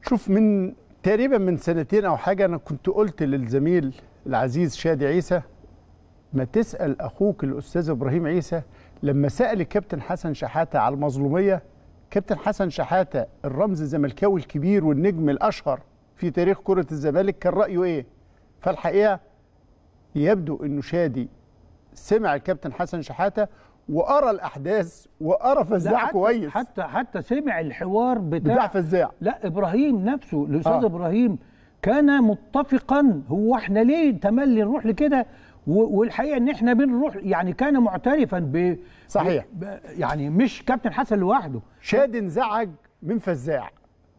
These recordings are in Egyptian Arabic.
شوف من تقريبا من سنتين او حاجه انا كنت قلت للزميل العزيز شادي عيسى ما تسال اخوك الاستاذ ابراهيم عيسى لما سال الكابتن حسن شحاته على المظلوميه كابتن حسن شحاته الرمز الزملكاوي الكبير والنجم الاشهر في تاريخ كره الزمالك كان رايه ايه فالحقيقه يبدو انه شادي سمع الكابتن حسن شحاته وقرا الاحداث وقرا لا، فزاع حتى- كويس حتى حتى سمع الحوار بتاع, بتاع فزاع لا ابراهيم نفسه الاستاذ آه. آه. ابراهيم كان متفقا هو احنا ليه تملي نروح لكده و- والحقيقه ان احنا بنروح يعني كان معترفا ب صحيح. ب يعني مش كابتن حسن لوحده شادي انزعج من فزاع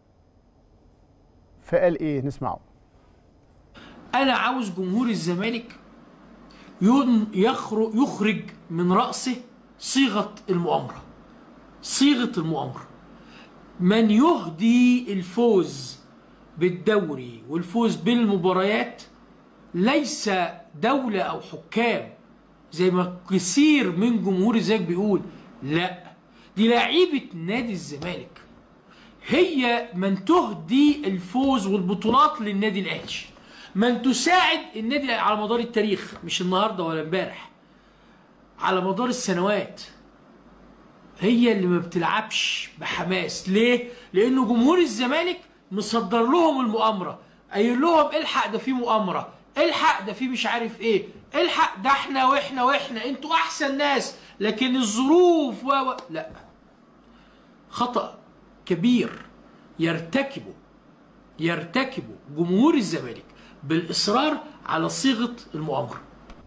فقال ايه نسمعه انا عاوز جمهور الزمالك ين- يخرج يخرج من راسه صيغه المؤامره صيغه المؤامره من يهدي الفوز بالدوري والفوز بالمباريات ليس دوله او حكام زي ما كثير من جمهور الزمالك بيقول لا دي لعيبه نادي الزمالك هي من تهدي الفوز والبطولات للنادي الاهلي من تساعد النادي الأهلي على مدار التاريخ مش النهارده ولا امبارح على مدار السنوات هي اللي ما بتلعبش بحماس ليه لانه جمهور الزمالك مصدر لهم المؤامره قايل لهم الحق ده في مؤامره الحق ده في مش عارف ايه الحق ده احنا واحنا واحنا انتوا احسن ناس لكن الظروف و و- لا خطأ كبير يرتكبه يرتكبه جمهور الزمالك بالإصرار على صيغة المؤامرة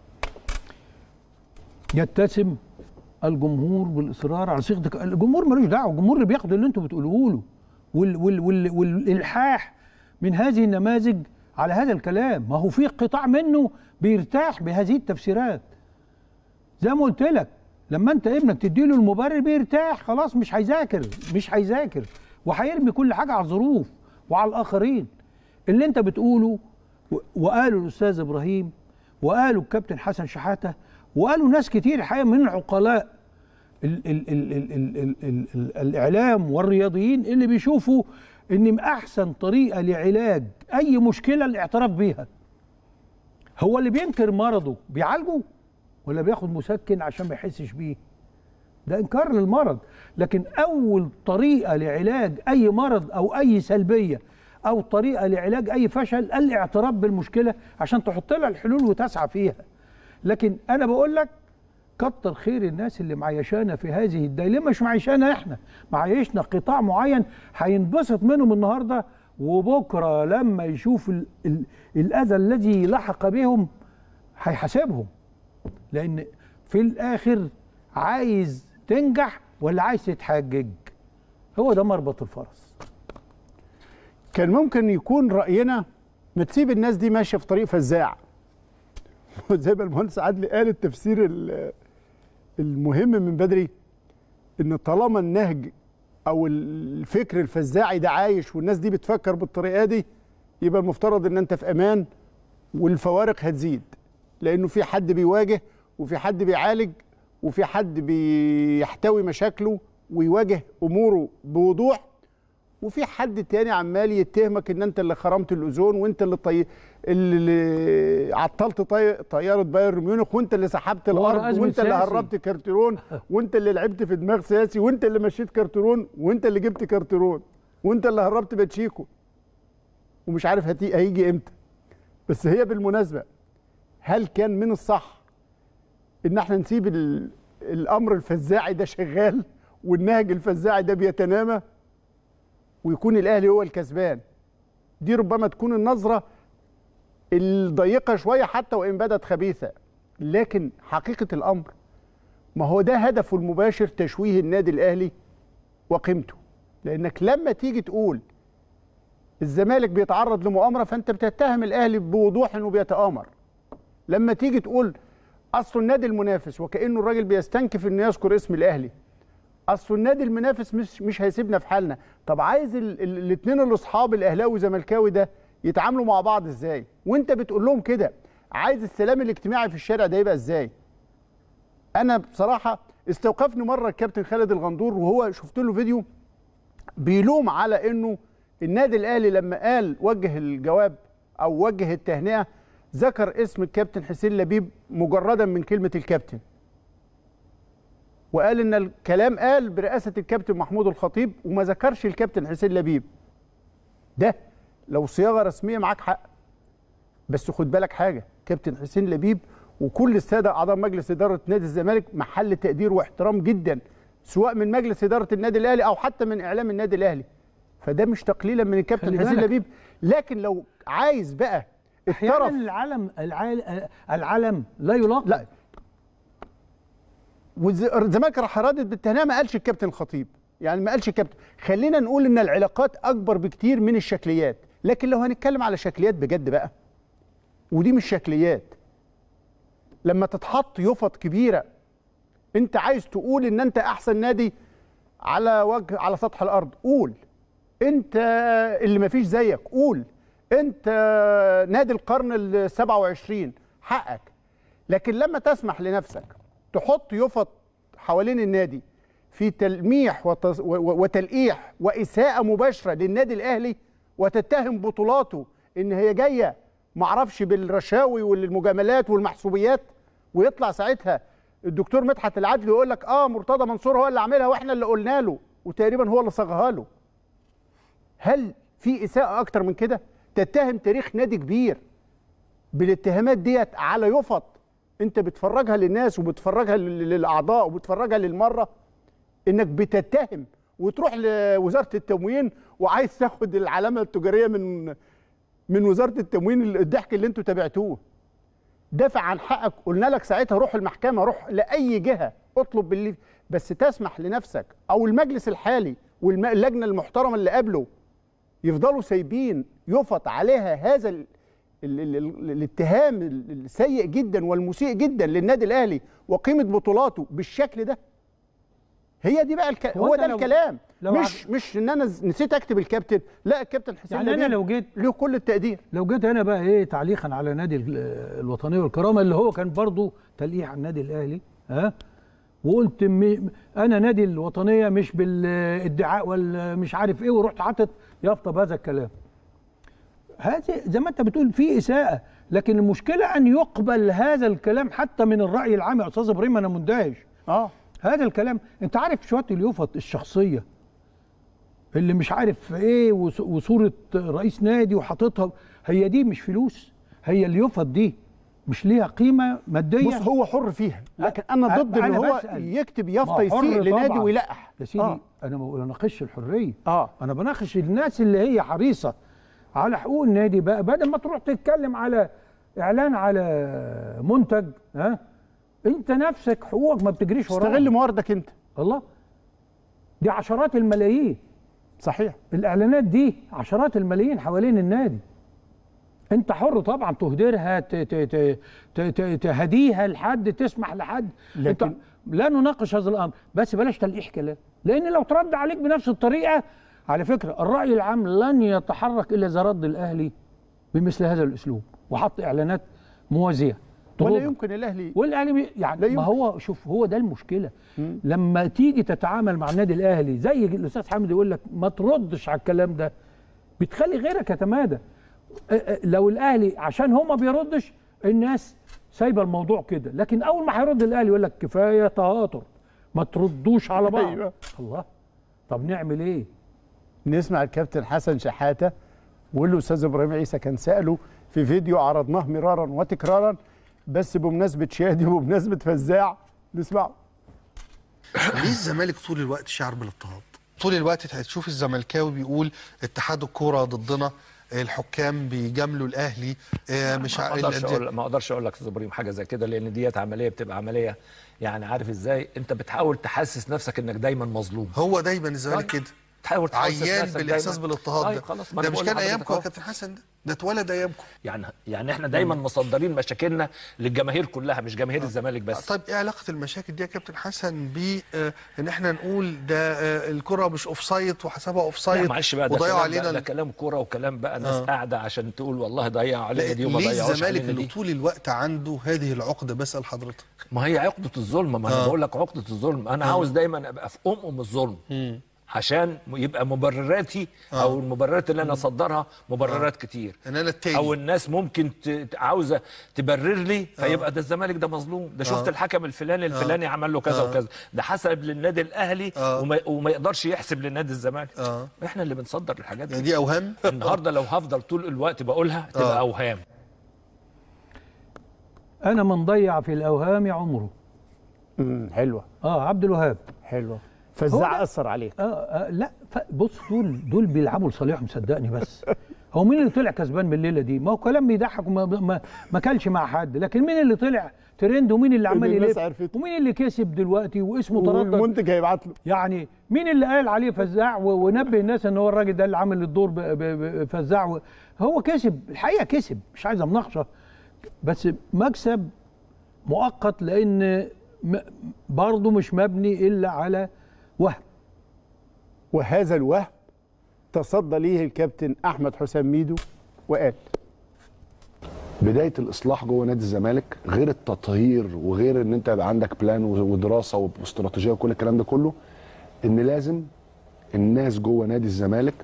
يتسم الجمهور بالاصرار على صيغه الجمهور ملوش دعوه الجمهور اللي بياخد اللي انتوا بتقولوه له وال وال وال والالحاح من هذه النماذج على هذا الكلام ما هو في قطاع منه بيرتاح بهذه التفسيرات زي ما قلت لك لما انت ابنك تديله المبرر بيرتاح خلاص مش هيذاكر مش هيذاكر وهيرمي كل حاجه على الظروف وعلى الاخرين اللي انت بتقوله و- وقاله الاستاذ ابراهيم وقالوا الكابتن حسن شحاته وقالوا ناس كتير الحقيقه من العقلاء ال ال ال ال ال ال ال ال الاعلام والرياضيين اللي بيشوفوا ان احسن طريقه لعلاج اي مشكله الاعتراف بيها هو اللي بينكر مرضه بيعالجه ولا بياخد مسكن عشان ما يحسش بيه ده انكار للمرض لكن اول طريقه لعلاج اي مرض او اي سلبيه او طريقه لعلاج اي فشل الاعتراف بالمشكله عشان تحط لها الحلول وتسعى فيها لكن انا بقول لك كتر خير الناس اللي معيشانا في هذه الدايره مش معيشانا احنا معيشنا قطاع معين هينبسط منهم النهارده وبكره لما يشوف ال ال الاذى الذي لحق بهم هيحاسبهم لان في الاخر عايز تنجح ولا عايز تتحجج هو ده مربط الفرس كان ممكن يكون راينا ما تسيب الناس دي ماشيه في طريق فزاع زي ما المهندس عدلي قال التفسير ال- المهم من بدري ان طالما النهج او الفكر الفزاعي ده عايش والناس دي بتفكر بالطريقه دي يبقى المفترض ان انت في امان والفوارق هتزيد لانه في حد بيواجه وفي حد بيعالج وفي حد بيحتوي مشاكله ويواجه اموره بوضوح وفي حد تاني عمال يتهمك ان انت اللي خرمت الاوزون وانت اللي طي... اللي عطلت طي... طياره بايرن ميونخ وانت اللي سحبت الارض أزمة وانت اللي سياسي. هربت كارتيرون وانت اللي لعبت في دماغ سياسي وانت اللي مشيت كارتيرون وانت اللي جبت كارتيرون وانت اللي هربت باتشيكو ومش عارف هتي... هيجي امتى بس هي بالمناسبه هل كان من الصح ان احنا نسيب ال... الامر الفزاعي ده شغال والنهج الفزاعي ده بيتنامى ويكون الاهلي هو الكسبان دي ربما تكون النظره الضيقه شويه حتى وان بدت خبيثه لكن حقيقه الامر ما هو ده هدفه المباشر تشويه النادي الاهلي وقيمته لانك لما تيجي تقول الزمالك بيتعرض لمؤامره فانت بتتهم الاهلي بوضوح انه بيتآمر لما تيجي تقول اصل النادي المنافس وكانه الراجل بيستنكف انه يذكر اسم الاهلي اصل النادي المنافس مش مش هيسيبنا في حالنا طب عايز الاثنين الاصحاب الاهلاوي زملكاوي ده يتعاملوا مع بعض ازاي وانت بتقول لهم كده عايز السلام الاجتماعي في الشارع ده يبقى ازاي انا بصراحه استوقفني مره الكابتن خالد الغندور وهو شفت له فيديو بيلوم على انه النادي الاهلي لما قال وجه الجواب او وجه التهنئه ذكر اسم الكابتن حسين لبيب مجردا من كلمه الكابتن وقال ان الكلام قال برئاسه الكابتن محمود الخطيب وما ذكرش الكابتن حسين لبيب ده لو صياغه رسميه معاك حق بس خد بالك حاجه كابتن حسين لبيب وكل الساده اعضاء مجلس اداره نادي الزمالك محل تقدير واحترام جدا سواء من مجلس اداره النادي الاهلي او حتى من اعلام النادي الاهلي فده مش تقليلا من الكابتن خلي حسين بالك. لبيب لكن لو عايز بقى احيانا الطرف العلم العال- العلم لا يلاقى لا والزمالك راح رادد بالتهنئه ما قالش الكابتن الخطيب يعني ما قالش الكابتن خلينا نقول ان العلاقات اكبر بكتير من الشكليات لكن لو هنتكلم على شكليات بجد بقى ودي مش شكليات لما تتحط يفط كبيره انت عايز تقول ان انت احسن نادي على وجه على سطح الارض قول انت اللي ما فيش زيك قول انت نادي القرن ال 27 حقك لكن لما تسمح لنفسك تحط يفط حوالين النادي في تلميح وتص- و- و- وتلقيح واساءه مباشره للنادي الاهلي وتتهم بطولاته ان هي جايه معرفش بالرشاوي والمجاملات والمحسوبيات ويطلع ساعتها الدكتور مدحت العدل يقول لك اه مرتضى منصور هو اللي عاملها واحنا اللي قلنا له وتقريبا هو اللي صاغها له هل في اساءه اكتر من كده تتهم تاريخ نادي كبير بالاتهامات ديت على يفط انت بتفرجها للناس وبتفرجها لل- للاعضاء وبتفرجها للمره انك بتتهم وتروح لوزاره التموين وعايز تاخد العلامه التجاريه من من وزاره التموين الضحك اللي انتوا تابعتوه دافع عن حقك قلنا لك ساعتها روح المحكمه روح لاي جهه اطلب باللي بس تسمح لنفسك او المجلس الحالي واللجنه المحترمه اللي قبله يفضلوا سايبين يفط عليها هذا ال... ال... ال... ال... الاتهام السيء جدا والمسيء جدا للنادي الاهلي وقيمه بطولاته بالشكل ده هي دي بقى الك... هو هو أنت ده لو- الكلام لو مش مش ان انا ز- نسيت اكتب الكابتن لا الكابتن حسين يعني أنا لبيب لو جيت- له كل التقدير لو جيت هنا بقى ايه تعليقا على نادي ال- الوطنيه والكرامه اللي هو كان برضه تلقيح على النادي الاهلي ها وقلت م... انا نادي الوطنيه مش بالادعاء ولا مش عارف ايه ورحت حاطط يافطه بهذا الكلام هذه زي ما انت بتقول في اساءه لكن المشكله ان يقبل هذا الكلام حتى من الراي العام يا استاذ ابراهيم انا مندهش اه هذا الكلام انت عارف شويه اليوفط الشخصيه اللي مش عارف ايه وص- وصوره رئيس نادي وحاططها هي دي مش فلوس هي اليوفط دي مش ليها قيمه ماديه بص هو حر فيها لكن انا أ- ضد ان أنا هو بسأل. يكتب ما يافطه هو حر يسيء لنادي طبعاً. ويلقح يا سيدي آه. انا ما بناقش الحريه اه انا بناقش الناس اللي هي حريصه على حقوق النادي بقى بدل ما تروح تتكلم على اعلان على منتج ها انت نفسك حقوقك ما بتجريش وراها استغل مواردك انت الله دي عشرات الملايين صحيح الاعلانات دي عشرات الملايين حوالين النادي انت حر طبعا تهدرها ت- ت- ت- ت- ت- تهديها لحد تسمح لحد لكن- انت لا نناقش هذا الامر بس بلاش تلقيح كلام لان لو ترد عليك بنفس الطريقه على فكره الراي العام لن يتحرك الا اذا رد الاهلي بمثل هذا الاسلوب وحط اعلانات موازيه ولا تغض. يمكن الاهلي والاهلي بي- لا يعني ما يمكن. هو شوف هو ده المشكله لما تيجي تتعامل مع النادي الاهلي زي الاستاذ حامد يقول لك ما تردش على الكلام ده بتخلي غيرك يتمادى أ- أ- لو الاهلي عشان هو ما بيردش الناس سايبه الموضوع كده لكن اول ما هيرد الاهلي يقول لك كفايه تهاتر ما تردوش على بعض أيوة. الله طب نعمل ايه نسمع الكابتن حسن شحاته والاستاذ ابراهيم عيسى كان ساله في فيديو عرضناه مرارا وتكرارا بس بمناسبه شادي وبمناسبه فزاع نسمعه ليه الزمالك طول الوقت شعر بالاضطهاد؟ طول الوقت هتشوف الزملكاوي بيقول اتحاد الكوره ضدنا الحكام بيجاملوا الاهلي آه، مش ما ع- اقدرش ال- اقول ما اقدرش اقول لك استاذ ابراهيم حاجه زي كده لان ديت عمليه بتبقى عمليه يعني عارف ازاي انت بتحاول تحسس نفسك انك دايما مظلوم هو دايما الزمالك طيب. كده تحاول تحسس عيان نفسك بالاحساس دايماً. بالاضطهاد طيب ده خلاص ما ده أنا مش بقول كان لحضرتك ايامكم يا أهو. كابتن حسن ده ده اتولد ايامكم يعني يعني احنا دايما مصدرين مشاكلنا للجماهير كلها مش جماهير الزمالك بس طيب ايه علاقه المشاكل دي يا كابتن حسن ب آه، ان احنا نقول ده آه، الكره مش اوف سايد وحسبها اوف لا سايد معلش بقى ده وضيعوا كلام علينا بقى ده ال- كلام كوره وكلام بقى ناس آه. قاعده عشان تقول والله ضيعوا علينا لا، دي وما ليه ضيعوش الزمالك علينا اللي دي طول الوقت عنده هذه العقده بسال حضرتك ما هي عقده الظلم ما انا آه. بقول لك عقده الظلم انا عاوز دايما ابقى في ام ام الظلم عشان يبقى مبرراتي او المبررات اللي انا اصدرها مبررات كتير ان انا التاني او الناس ممكن ت- ت- عاوزه تبرر لي فيبقى ده الزمالك ده مظلوم ده شفت الحكم الفلاني الفلاني عمل له كذا وكذا ده حسب للنادي الاهلي وما, وما يقدرش يحسب للنادي الزمالك آه. احنا اللي بنصدر الحاجات يعني دي دي اوهام النهارده لو هفضل طول الوقت بقولها تبقى آه. اوهام انا من ضيع في الاوهام عمره مم، حلوه اه عبد الوهاب حلوه هو فزع ده- اثر عليه آه آه لا ف- بص دول دول بيلعبوا لصالحهم صدقني بس هو مين اللي طلع كسبان من الليله دي؟ ما هو كلام بيضحك وما ما, ما كلش مع حد لكن مين اللي طلع ترند ومين اللي عمال الناس يلف عرفته. ومين اللي كسب دلوقتي واسمه تردد والمنتج هيبعت له يعني مين اللي قال عليه فزاع و- ونبه الناس ان هو الراجل ده اللي عامل الدور ب- ب- بفزاع و- هو كسب الحقيقه كسب مش عايز مناقشه بس مكسب مؤقت لان م- برضه مش مبني الا على وهم وهذا الوهم تصدى ليه الكابتن احمد حسام ميدو وقال بدايه الاصلاح جوه نادي الزمالك غير التطهير وغير ان انت يبقى عندك بلان ودراسه واستراتيجيه وكل الكلام ده كله ان لازم الناس جوه نادي الزمالك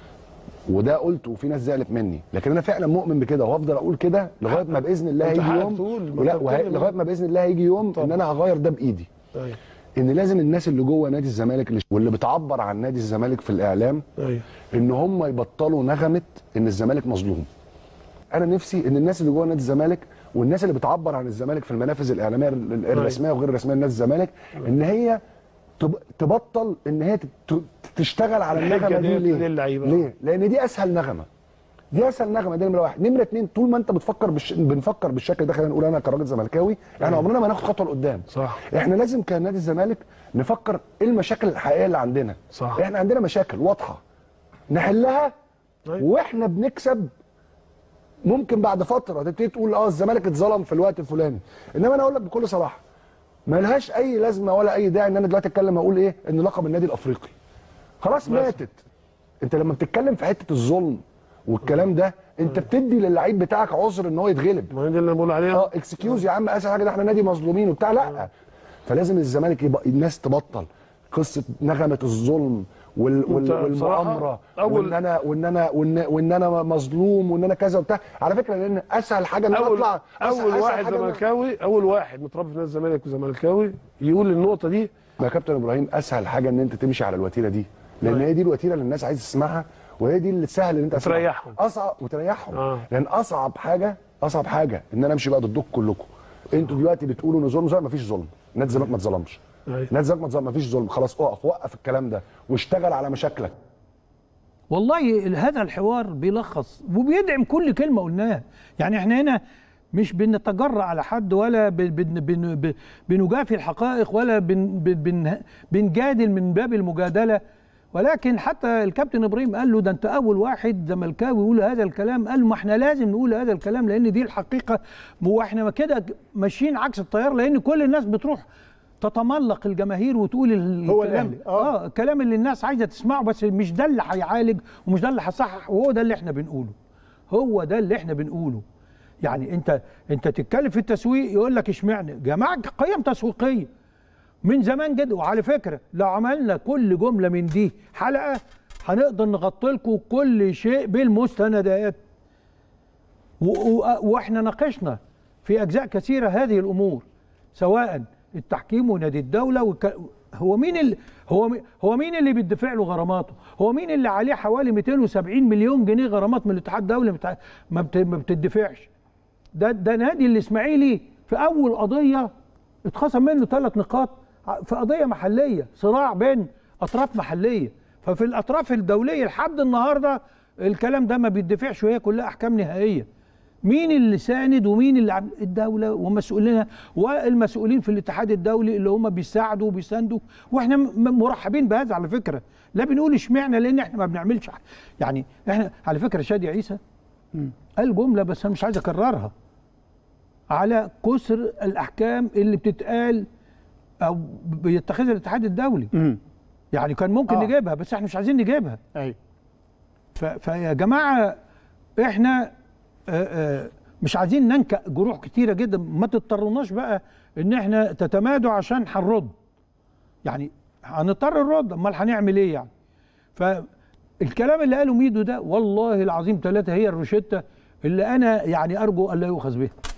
وده قلته وفي ناس زعلت مني لكن انا فعلا مؤمن بكده وهفضل اقول كده لغايه ما باذن الله أنت هيجي حقك يوم تقول، ما ولا أنت وهي- بتتكلم. لغايه ما باذن الله هيجي يوم ان انا هغير ده بايدي ايوه ان لازم الناس اللي جوه نادي الزمالك اللي- واللي بتعبر عن نادي الزمالك في الاعلام ايوه ان هم يبطلوا نغمه ان الزمالك مظلوم انا نفسي ان الناس اللي جوه نادي الزمالك والناس اللي بتعبر عن الزمالك في المنافذ الاعلاميه ال- الرسميه وغير الرسميه لنادي الزمالك ان هي تب- تبطل ان هي تت- تشتغل على الحجة النغمه دي ديت ليه؟ للعيبة. ليه؟ لان دي اسهل نغمه دي اسهل نغمه دي نمره واحد نمره اتنين طول ما انت بتفكر بالش... بنفكر بالشكل ده خلينا نقول انا كراجل زملكاوي احنا عمرنا ما هناخد خطوه لقدام صح. احنا لازم كنادي الزمالك نفكر ايه المشاكل الحقيقيه اللي عندنا صح. احنا عندنا مشاكل واضحه نحلها طيب. واحنا بنكسب ممكن بعد فتره تبتدي تقول اه الزمالك اتظلم في الوقت الفلاني انما انا اقول لك بكل صراحه ملهاش اي لازمه ولا اي داعي ان انا دلوقتي اتكلم اقول ايه ان لقب النادي الافريقي خلاص ماتت انت لما بتتكلم في حته الظلم والكلام ده انت بتدي للعيب بتاعك عذر ان هو يتغلب ما هي دي اللي انا بقول عليها اه اكسكيوز يا عم اسهل حاجه ده احنا نادي مظلومين وبتاع لا فلازم الزمالك يبقى الناس تبطل قصه نغمه الظلم وال وال انت بصراحة والمؤامره أول- وان انا وان انا وان, وإن انا مظلوم وان انا كذا وبتاع على فكره لان اسهل حاجه ان انا اول اطلع أسهل- اول أسهل واحد حاجة إن أنا- زملكاوي اول واحد متربي في نادي الزمالك وزملكاوي يقول النقطه دي يا كابتن ابراهيم اسهل حاجه ان انت تمشي على الوتيره دي لان هي دي الوتيره اللي الناس عايزه تسمعها وهي دي اللي سهل ان انت تسمعها. وتريحهم. اصعب وتريحهم آه. لان اصعب حاجه اصعب حاجه ان انا امشي بقى ضدكم كلكم انتوا دلوقتي بتقولوا ان ظلم ظلم مفيش ظلم نادي الزمالك ما اتظلمش أيوة. نادي الزمالك ما اتظلم مفيش ظلم خلاص اقف وقف الكلام ده واشتغل على مشاكلك والله ال- هذا الحوار بيلخص وبيدعم كل كلمه قلناها يعني احنا هنا مش بنتجرأ على حد ولا بن بن بن ب- بنجافي الحقائق ولا بن بن بن بنجادل من باب المجادله ولكن حتى الكابتن ابراهيم قال له ده انت اول واحد زملكاوي يقول هذا الكلام قال له ما احنا لازم نقول هذا الكلام لان دي الحقيقه واحنا كده ماشيين عكس التيار لان كل الناس بتروح تتملق الجماهير وتقول ال- هو الكلام الأهلي، آه. اه الكلام اللي الناس عايزه تسمعه بس مش ده اللي هيعالج ومش ده اللي هيصحح وهو ده اللي احنا بنقوله هو ده اللي احنا بنقوله يعني انت انت تتكلم في التسويق يقول لك اشمعنى جماعه قيم تسويقيه من زمان جدا وعلى فكره لو عملنا كل جمله من دي حلقه هنقدر نغطي لكم كل شيء بالمستندات و- و- واحنا ناقشنا في اجزاء كثيره هذه الامور سواء التحكيم ونادي الدوله وك... هو مين اللي هو مي- هو مين اللي بيدفع له غراماته؟ هو مين اللي عليه حوالي 270 مليون جنيه غرامات من الاتحاد الدولي بتاع... ما, بت... ما بتدفعش ده ده نادي الاسماعيلي في اول قضيه اتخصم منه ثلاث نقاط ع- في قضيه محليه صراع بين اطراف محليه ففي الاطراف الدوليه لحد النهارده الكلام ده ما بيدفعش وهي كلها احكام نهائيه مين اللي ساند ومين اللي عم الدوله ومسؤولينها والمسؤولين في الاتحاد الدولي اللي هم بيساعدوا وبيساندوا واحنا م- مرحبين بهذا على فكره لا بنقول اشمعنى لان احنا ما بنعملش ح- يعني احنا على فكره شادي عيسى قال جمله بس انا مش عايز اكررها على كسر الاحكام اللي بتتقال او بيتخذها الاتحاد الدولي مم. يعني كان ممكن آه. آه. نجيبها بس احنا مش عايزين نجيبها ايوه ف- فيا جماعه احنا آه، آه، مش عايزين ننكأ جروح كتيره جدا ما تضطروناش بقى ان احنا تتمادوا عشان هنرد يعني هنضطر نرد امال هنعمل ايه يعني فالكلام اللي قاله ميدو ده والله العظيم ثلاثه هي الروشته اللي انا يعني ارجو ان لا يؤخذ بها